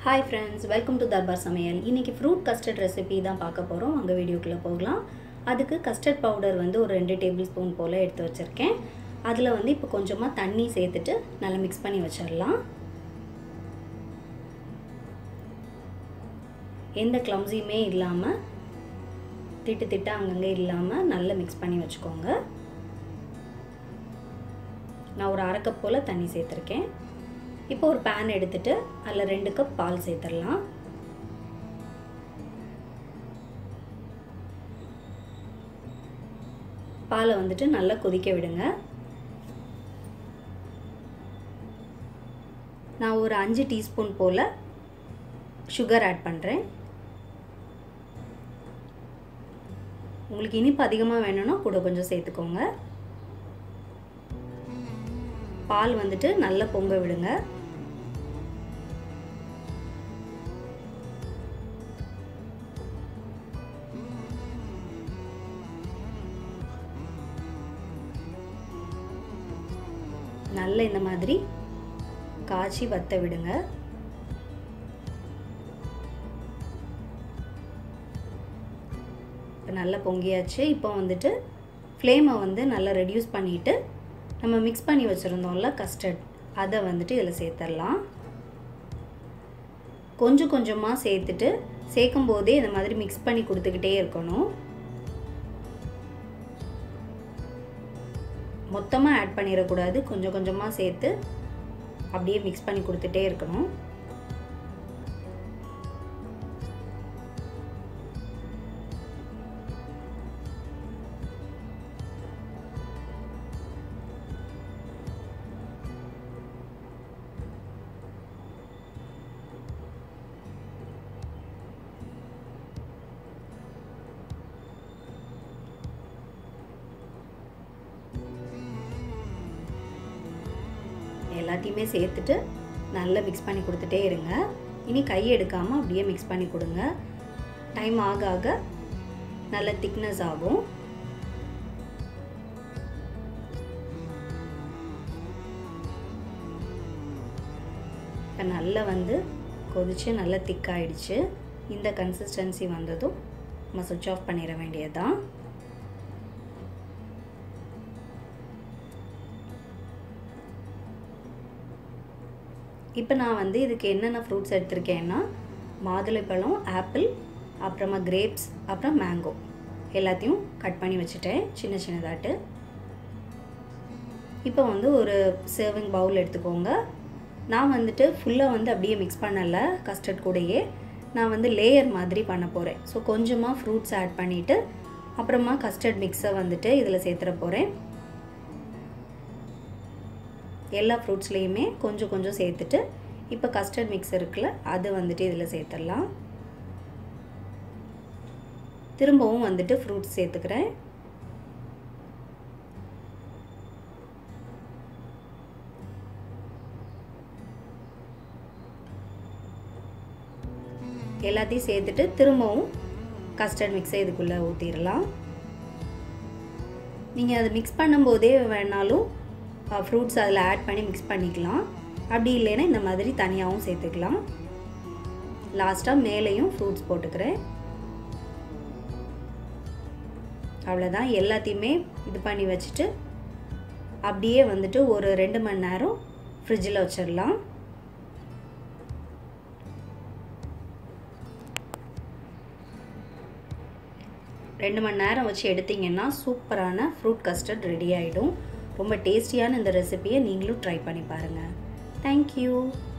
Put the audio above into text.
hi friends welcome to Darbar சமையல் இன்றைக்கி fruit custard recipe தான் பார்க்க போகிறோம் அங்கே வீடியோக்குள்ளே போகலாம் அதுக்கு கஸ்டர்ட் பவுடர் வந்து ஒரு ரெண்டு டேபிள் ஸ்பூன் போல் எடுத்து வச்சுருக்கேன் அதில் வந்து இப்போ கொஞ்சமாக தண்ணி சேர்த்துட்டு நல்லா மிக்ஸ் பண்ணி வச்சிடலாம் எந்த க்ளம்ஸியுமே இல்லாமல் திட்டு திட்டு அங்கங்கே இல்லாமல் நல்லா மிக்ஸ் பண்ணி வச்சுக்கோங்க நான் ஒரு அரை கப் போல் தண்ணி சேர்த்துருக்கேன் இப்போ ஒரு பேன் எடுத்துட்டு அதில் ரெண்டு கப் பால் சேர்த்துடலாம் பாலை வந்துட்டு நல்லா கொதிக்க விடுங்க நான் ஒரு அஞ்சு டீஸ்பூன் போல் சுகர் ஆட் பண்ணுறேன் உங்களுக்கு இனிப்பு அதிகமாக வேணும்னா கூட கொஞ்சம் சேர்த்துக்கோங்க பால் வந்துட்டு நல்லா பொங்க விடுங்க நல்ல இந்த மாதிரி காய்ச்சி வத்த விடுங்க இப்போ நல்லா பொங்கியாச்சு இப்போ வந்துட்டு ஃப்ளேமை வந்து நல்லா ரெடியூஸ் பண்ணிவிட்டு நம்ம மிக்ஸ் பண்ணி வச்சுருந்தோம்ல கஸ்டர்ட் அதை வந்துட்டு இதில் சேர்த்துடலாம் கொஞ்சம் கொஞ்சமாக சேர்த்துட்டு சேர்க்கும் போதே இந்த மாதிரி மிக்ஸ் பண்ணி கொடுத்துக்கிட்டே இருக்கணும் மொத்தமாக ஆட் பண்ணிடக்கூடாது கொஞ்சம் கொஞ்சமாக சேர்த்து அப்படியே மிக்ஸ் பண்ணி கொடுத்துட்டே இருக்கணும் எல்லாத்தையுமே சேர்த்துட்டு நல்லா மிக்ஸ் பண்ணி கொடுத்துட்டே இருங்க இனி கை எடுக்காமல் அப்படியே மிக்ஸ் பண்ணி கொடுங்க டைம் ஆக ஆக நல்ல திக்னஸ் ஆகும் இப்போ நல்லா வந்து கொதித்து நல்லா திக்காயிடுச்சு இந்த கன்சிஸ்டன்சி வந்ததும் நம்ம சுவிட்ச் ஆஃப் பண்ணிட வேண்டியது தான் இப்போ நான் வந்து இதுக்கு என்னென்ன ஃப்ரூட்ஸ் எடுத்திருக்கேன்னா மாதுளைப்பழம் ஆப்பிள் அப்புறமா கிரேப்ஸ் அப்புறம் மேங்கோ எல்லாத்தையும் கட் பண்ணி வச்சுட்டேன் சின்ன சின்னதாட்டு இப்போ வந்து ஒரு சர்விங் பவுல் எடுத்துக்கோங்க நான் வந்துட்டு ஃபுல்லாக வந்து அப்படியே மிக்ஸ் பண்ணலை கஸ்டர்ட் கூடயே நான் வந்து லேயர் மாதிரி பண்ண போகிறேன் ஸோ கொஞ்சமாக ஃப்ரூட்ஸ் ஆட் பண்ணிவிட்டு அப்புறமா கஸ்டர்ட் மிக்ஸை வந்துட்டு இதில் சேர்த்துட போகிறேன் எல்லா ஃப்ரூட்ஸ்லேயுமே கொஞ்சம் கொஞ்சம் சேர்த்துட்டு இப்போ கஸ்டர்ட் மிக்ஸ் இருக்குல்ல அது வந்துட்டு இதில் சேர்த்துடலாம் திரும்பவும் வந்துட்டு ஃப்ரூட்ஸ் சேர்த்துக்கிறேன் எல்லாத்தையும் சேர்த்துட்டு திரும்பவும் கஸ்டர்ட் மிக்ஸை இதுக்குள்ளே ஊற்றிடலாம் நீங்கள் அதை மிக்ஸ் பண்ணும்போதே வேணாலும் ஃப்ரூட்ஸ் அதில் ஆட் பண்ணி மிக்ஸ் பண்ணிக்கலாம் அப்படி இல்லைன்னா இந்த மாதிரி தனியாகவும் சேர்த்துக்கலாம் லாஸ்ட்டாக மேலேயும் ஃப்ரூட்ஸ் போட்டுக்கிறேன் அவ்வளோதான் எல்லாத்தையுமே இது பண்ணி வச்சுட்டு அப்படியே வந்துட்டு ஒரு ரெண்டு மணி நேரம் ஃப்ரிட்ஜில் வச்சிடலாம் ரெண்டு மணி நேரம் வச்சு எடுத்திங்கன்னா சூப்பரான ஃப்ரூட் கஸ்டர்ட் ரெடி ஆகிடும் ரொம்ப டேஸ்டியான இந்த ரெசிபியை நீங்களும் ட்ரை பண்ணி பாருங்கள் தேங்க்யூ